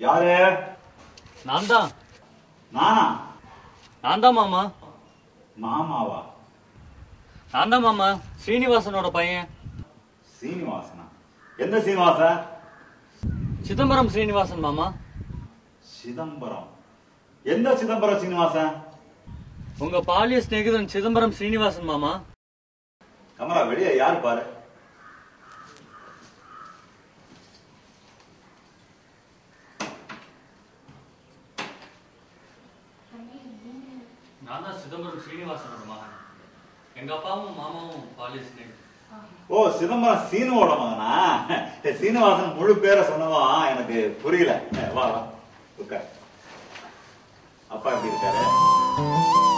யாரு நான் தான் நானா நான் தான் மாமா மாமாவா நான் தான் மாமா ஸ்ரீனிவாசனோட பையன் சீனிவாசனா எந்த சீனிவாசன் சிதம்பரம் ஸ்ரீனிவாசன் மாமா சிதம்பரம் எந்த சிதம்பரம் சீனிவாசன் உங்க பாலிய சிநேகிதன் சிதம்பரம் ஸ்ரீனிவாசன் மாமா கமலா வெளியே யாரு பாரு நான் தான் சிதம்பரம் ஸ்ரீனிவாசனோட மகன் எங்க அப்பாவும் மாமாவும் பாலிய சிநேகிதன் ஓ சிதம்பரம் சீனுவோட மகனா சீனிவாசன் முழு பேரை சொன்னவா எனக்கு புரியல வா வா உட்கார் அப்பா எப்படி இருக்காரு